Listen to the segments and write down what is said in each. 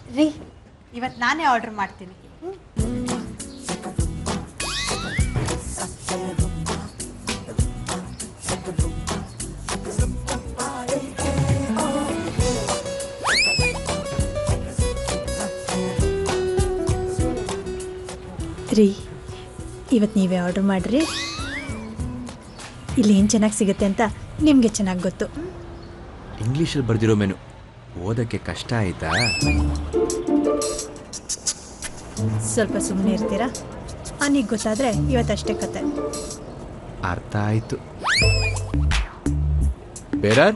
ರೀ ಇವತ್ತು ನಾನೇ ಆರ್ಡರ್ ಮಾಡ್ತೀನಿ ಹ್ಮ್? ರೀ ಇವತ್ತು ನೀವೇ ಆರ್ಡ್ರ್ ಮಾಡಿರಿ ಇಲ್ಲಿ ಏನು ಚೆನ್ನಾಗಿ ಸಿಗುತ್ತೆ ಅಂತ ನಿಮಗೆ ಚೆನ್ನಾಗಿ ಗೊತ್ತು ಇಂಗ್ಲೀಷಲ್ಲಿ ಬರೆದಿರೋ ಮೆನು ಓದಕ್ಕೆ ಕಷ್ಟ ಆಯ್ತಾ ಸ್ವಲ್ಪ ಸುಮ್ಮನೆ ಇರ್ತೀರಾ ಅವನಿಗೆ ಗೊತ್ತಾದರೆ ಇವತ್ತಷ್ಟೇ ಕತೆ ಅರ್ಥ ಆಯ್ತು ಬೇರಾರ್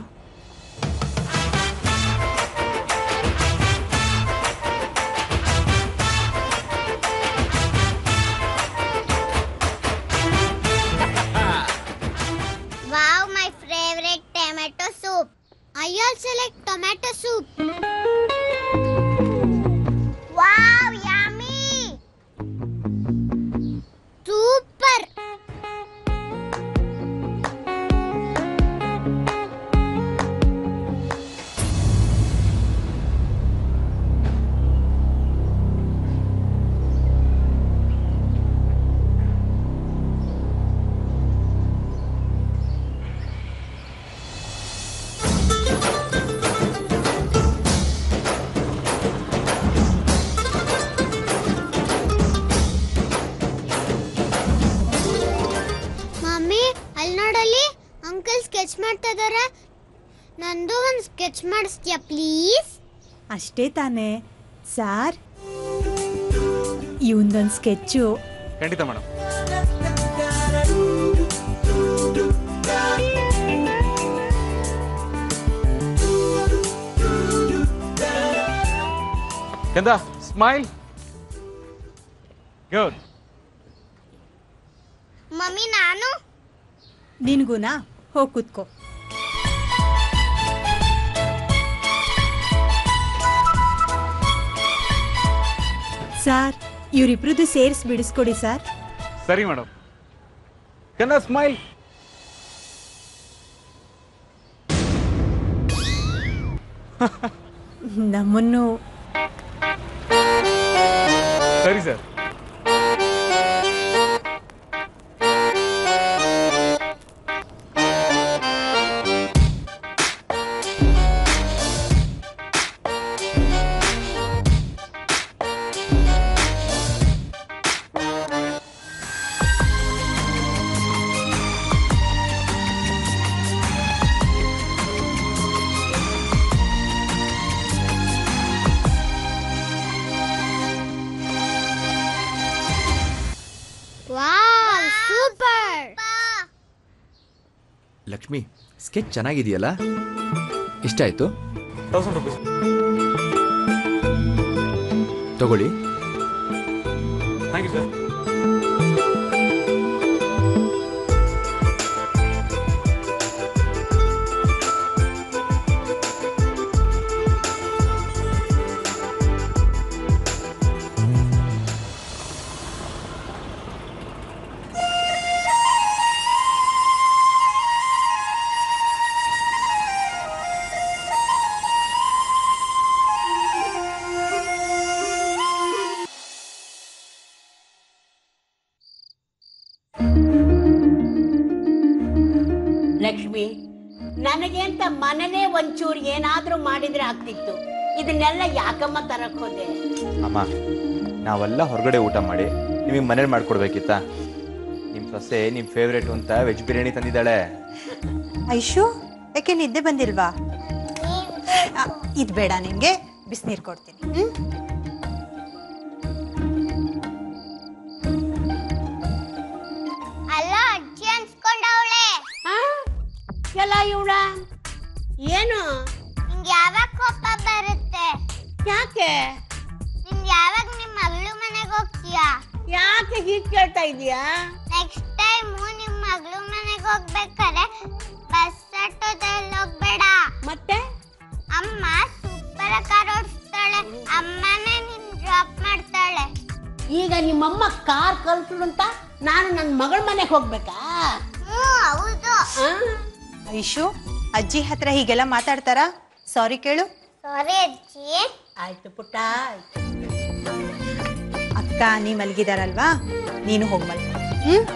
Wow, my favorite tomato soup. I also like tomato soup. Wow, yummy! Super! Mummy ಅಲ್ಲಿ ನೋಡಲ್ಲಿ ಅಂಕಲ್ ಸ್ಕೆಚ್ ಮಾಡ್ತಾ ಇದಾರೆ ನಂದು ಒಂದು ಸ್ಕೆಚ್ ಮಾಡಿಸ್ತೀಯಾ ಪ್ಲೀಸ್ ಅಷ್ಟೇ ತಾನೇ ಸಾರ್ ಇವಂದೊಂದು ಸ್ಕೆಚ್ಚು ಖಂಡಿತ ಮೇಡಮ್ ಎಂದ ಸ್ಮೈಲ್ ಗುಡ್ ಮಮ್ಮಿ ನಾನು ನಿನಗೂನಾ ಹೋಗಿ ಕೂತ್ಕೋ ಸಾರ್ ಇವರಿಬ್ರದ್ದು ಸೇರಿಸಿ ಬಿಡಿಸ್ಕೊಡಿ ಸರ್ ಸರಿ ಮೇಡಮ್ ಕೆಂದ ಸ್ಮೈಲ್ ನಮ್ಮನ್ನು ಸರಿ sir wow super Lakshmi sketch ಚೆನ್ನಾಗಿದೆಯಲ್ಲ ಇಷ್ಟ ಆಯ್ತು ತೌಸಂಡ್ ರುಪೀಸ್ ತಗೊಳ್ಳಿ ಥ್ಯಾಂಕ್ ಯು ಸರ್ ಲಕ್ಷ್ಮಿ ನನಗೆ ಅಂತ ಮನನೇ ಒಂಚೂರು ಏನಾದ್ರೂ ಮಾಡಿದ್ರೆ ಆಗ್ತಿತ್ತು ಇದನ್ನೆಲ್ಲ ಯಾಕಮ್ಮ ತರಕ್ ಹೋದೆ ಅಮ್ಮ ನಾವೆಲ್ಲ ಹೊರಗಡೆ ಊಟ ಮಾಡಿ ನಿಮಗೆ ಮನೇಲಿ ಮಾಡ್ಕೊಡ್ಬೇಕಿತ್ತಾ ನಿಮ್ಮ ಸೊಸೆ ನಿಮ್ಮ ಫೇವ್ರೇಟ್ ಅಂತ ವೆಜ್ ಬಿರಿಯಾನಿ ತಂದಿದ್ದಾಳೆ ಐಶು ಯಾಕೆ ನಿದ್ದೆ ಬಂದಿಲ್ವಾ ಇದು ಬೇಡ ನಿಂಗೆ ಬಿಸಿನೀರು ಕೊಡ್ತೀನಿ ಹ್ಮ್ ಅಲ್ಲ ಅಜ್ಜಿ ಅನ್ಸ್ಕೊಂಡವಳೆ ಆ? ಎಲ್ಲ ಇವಳ ಏನು ನಿಂಗೆ ಯಾವಾಗ ಕೋಪ ಬರುತ್ತೆ ಯಾಕೆ ನಿನ್ ಯಾವಾಗ ನಿಮ್ ಮಗಳು ಮನೆಗೆ ಹೋಗ್ತೀಯಾ ಯಾಕೆ ಹೀಗ್ ಕೇಳ್ತಾ ಇದೀಯಾ ನೆಕ್ಸ್ಟ್ ಟೈಮು ನಿಮ್ ಮಗಳು ಮನೆಗೆ ಹೋಗ್ಬೇಕಾದ್ರೆ ಬಸ್ ಆಟೋದಲ್ಲಿ ಹೋಗ್ಬೇಡ ಮತ್ತೆ ಅಮ್ಮ ಸೂಪರ್ ಕಾರ್ ಓಡಿಸ್ತಾಳೆ ಅಮ್ಮನೇ ನಿನ್ ಡ್ರಾಪ್ ಮಾಡ್ತಾಳೆ ಈಗ ನಿಮ್ಮಮ್ಮ ಕಾರ್ ಕಲ್ತಳು ಅಂತ ನಾನು ನನ್ನ ಮಗಳ ಮನೆಗೆ ಹೋಗ್ಬೇಕಾ ಹ್ಞೂ ಹೌದು ಆ? ಐಶು ಅಜ್ಜಿ ಹತ್ರ ಹೀಗೆಲ್ಲ ಮಾತಾಡ್ತಾರಾ ಸಾರಿ ಕೇಳು ಸಾರಿ ಅಜ್ಜಿ ಆಯ್ತು ಪುಟ್ಟ ಆಯ್ತು ಅಕ್ಕ ನೀ ಮಲಗಿದಾರಲ್ವಾ ನೀನು ಹೋಗಿ ಮಲ್ಕೊ ಹ್ಮ್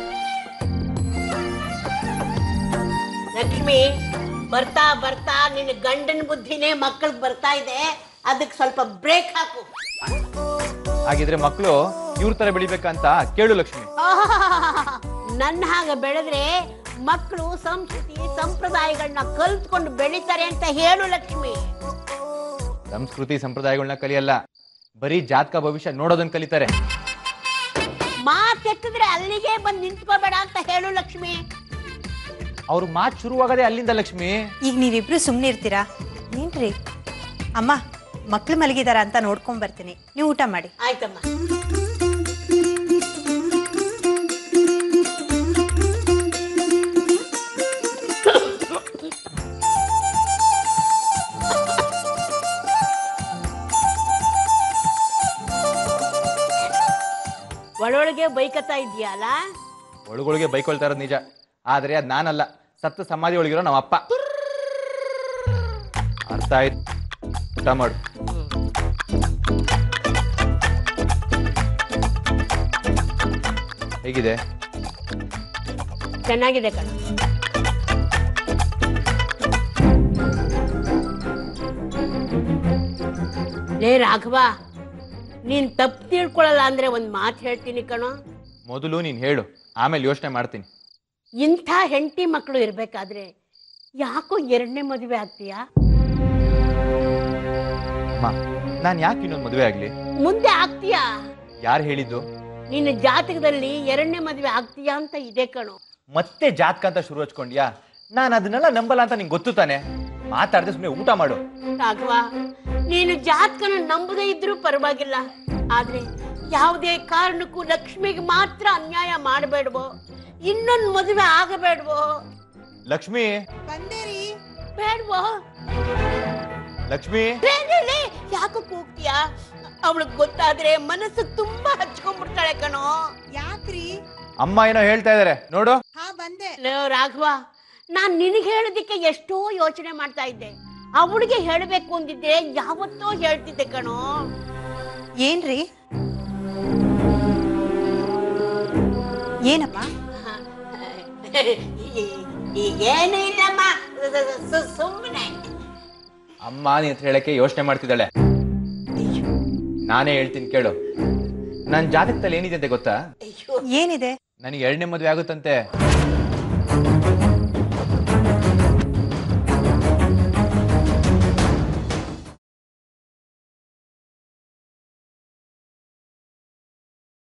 ಲಕ್ಷ್ಮಿ ಬರ್ತಾ ಬರ್ತಾ ನಿನ್ನ ಗಂಡನ ಬುದ್ಧಿನೇ ಮಕ್ಕಳಿಗೆ ಬರ್ತಾ ಇದೆ ಅದಕ್ಕೆ ಸ್ವಲ್ಪ ಬ್ರೇಕ್ ಹಾಕು ಹಾಗಿದ್ರೆ ಮಕ್ಕಳು ಇವ್ರ ತರ ಬೆಳಿಬೇಕಂತ ಕೇಳು ಲಕ್ಷ್ಮಿ ಆಹಾಹಾಹಾಹಾ. ನನ್ನ ಹಾಗೆ ಬೆಳೆದ್ರೆ ಮಕ್ಕಳು ಸಂಸ್ಕೃತಿ ಸಂಪ್ರದಾಯಗಳನ್ನ ಕಲ್ತ್ಕೊಂಡು ಬೆಳಿತಾರೆ ಅಂತ ಹೇಳು ಲಕ್ಷ್ಮಿ ಸಂಸ್ಕೃತಿ ಸಂಪ್ರದಾಯಗಳನ್ನ ಕಲಿಯಲ್ಲ ಬರೀ ಜಾತಕ ಭವಿಷ್ಯ ನೋಡೋದನ್ನ ಕಲಿತಾರೆ ಮಾತೆತ್ತಿದ್ರೆ ಅಲ್ಲಿಗೆ ಬಂದು ನಿಂತ್ಕೋಬೇಡ ಅಂತ ಹೇಳು ಲಕ್ಷ್ಮಿ ಅವ್ರ ಮಾತು ಶುರುವಾಗದೆ ಅಲ್ಲಿಂದ ಲಕ್ಷ್ಮಿ ಈಗ ನೀವಿಬ್ರು ಸುಮ್ಮನೆ ಇರ್ತೀರಾ ಏನ್ರಿ ಅಮ್ಮ ಮಕ್ಳು ಮಲಗಿದಾರ ಅಂತ ನೋಡ್ಕೊಂಡ್ ಬರ್ತೀನಿ ನೀವು ಊಟ ಮಾಡಿ ಆಯ್ತಮ್ಮ ಒಳೊಳಗೆ ಬೈಕತ್ತಾ ಇದೆಯಲ್ಲ ಒಳಗೊಳಗೆ ಬೈಕೊಳ್ತಾ ಇರೋದು ನಿಜ ಆದ್ರೆ ಅದ್ ನಾನಲ್ಲ ಸತ್ತ ಸಮಾಧಿ ಒಳಗಿರೋ ನಮ್ಮ ಅಪ್ಪ ಅರ್ಥ ಆಯ್ತು ಊಟ ಮಾಡು ಹೇಗಿದೆ ಚೆನ್ನಾಗಿದೆ ಕಣ ಲೇ ರಾಘವ ನೀನ್ ತಪ್ಪು ತಿಳ್ಕೊಳಲ್ಲ ಅಂದ್ರೆ ಒಂದ್ ಮಾತು ಹೇಳ್ತೀನಿ ಕಣೋ ಮೊದಲು ನೀನ್ ಹೇಳು ಆಮೇಲೆ ಯೋಚನೆ ಮಾಡ್ತೀನಿ ಇಂಥ ಹೆಂಡತಿ ಮಕ್ಕಳು ಇರ್ಬೇಕಾದ್ರೆ ಯಾಕೋ ಎರಡನೇ ಮದುವೆ ಆಗ್ತೀಯಾ ಅಮ್ಮ ನಾನು ಯಾಕೆ ಇನ್ನೊಂದು ಮದುವೆ ಆಗ್ಲಿ ಮುಂದೆ ಆಗ್ತೀಯಾ ಯಾರು ಹೇಳಿದ್ದು ನಿನ್ನ ಜಾತಕದಲ್ಲಿ ಎರಡನೇ ಮದುವೆ ಆಗ್ತೀಯಾ ಅಂತ ಇದೆ ಕಣೋ ಮತ್ತೆ ಜಾತಕ ಅಂತ ಶುರು ಹಚ್ಕೊಂಡ್ಯಾ ನಾನು ಅದನ್ನೆಲ್ಲ ನಂಬಲ್ಲ ಅಂತ ನಿಂಗೆ ಗೊತ್ತು ತಾನೆ ಮಾತಾಡದೆ ಸುಮ್ಮನೆ ಊಟ ಮಾಡು ರಾಘವ ನೀನು ಜಾತಕನ ನಂಬದೇ ಇದ್ರೂ ಪರವಾಗಿಲ್ಲ ಆದ್ರೆ ಯಾವುದೇ ಕಾರಣಕ್ಕೂ ಲಕ್ಷ್ಮಿಗೆ ಮಾತ್ರ ಅನ್ಯಾಯ ಮಾಡಬೇಡ್ವೋ ಇನ್ನೊಂದು ಮದುವೆ ಆಗಬೇಡ್ವೋ ಲಕ್ಷ್ಮಿ ಬಂದೇರಿ ಬೇಡ್ವೋ ಲಕ್ಷ್ಮಿ ಲೇ, ಲೇ, ಲೇ, ಯಾಕೋ ಕೂಗ್ತೀಯಾ ಅವಳಿಗೆ ಗೊತ್ತಾದ್ರೆ ಮನಸ್ಸು ತುಂಬಾ ಹಚ್ಕೊಂಡ್ಬಿಡ್ತಾಳೆ ಕಣೋ ಯಾಕ್ರಿ ಅಮ್ಮ ಏನೋ ಹೇಳ್ತಾ ಇದಾರೆ ನೋಡು ಹಾ ಬಂದೆ ಲೇ, ರಾಘವ ನಾನ್ ನಿನಗೆ ಹೇಳೋದಿಕ್ಕೆ ಎಷ್ಟೋ ಯೋಚನೆ ಮಾಡ್ತಾ ಇದ್ದೆ ಅವಳಿಗೆ ಹೇಳಬೇಕು ಅಂದಿದ್ದೆ ಯಾವತ್ತೋ ಹೇಳ್ತಿದ್ದೆ ಕಣೋ ಏನ್ರಿ ಏನಮ್ಮ ಏನು ಇಲ್ಲಮ್ಮ ಸುಮ್ಮನೆ ಅಮ್ಮ ನೀನ್ ಹತ್ರ ಹೇಳಕ್ಕೆ ಯೋಚನೆ ಮಾಡ್ತಿದ್ದಾಳೆ ನಾನೇ ಹೇಳ್ತೀನಿ ಕೇಳು ನನ್ನ ಜಾತಕದಲ್ಲಿ ಏನಿದೆ ಅಂತ ಗೊತ್ತಾ ಏನಿದೆ ನನಗೆ ಎರಡನೇ ಮದುವೆ ಆಗುತ್ತಂತೆ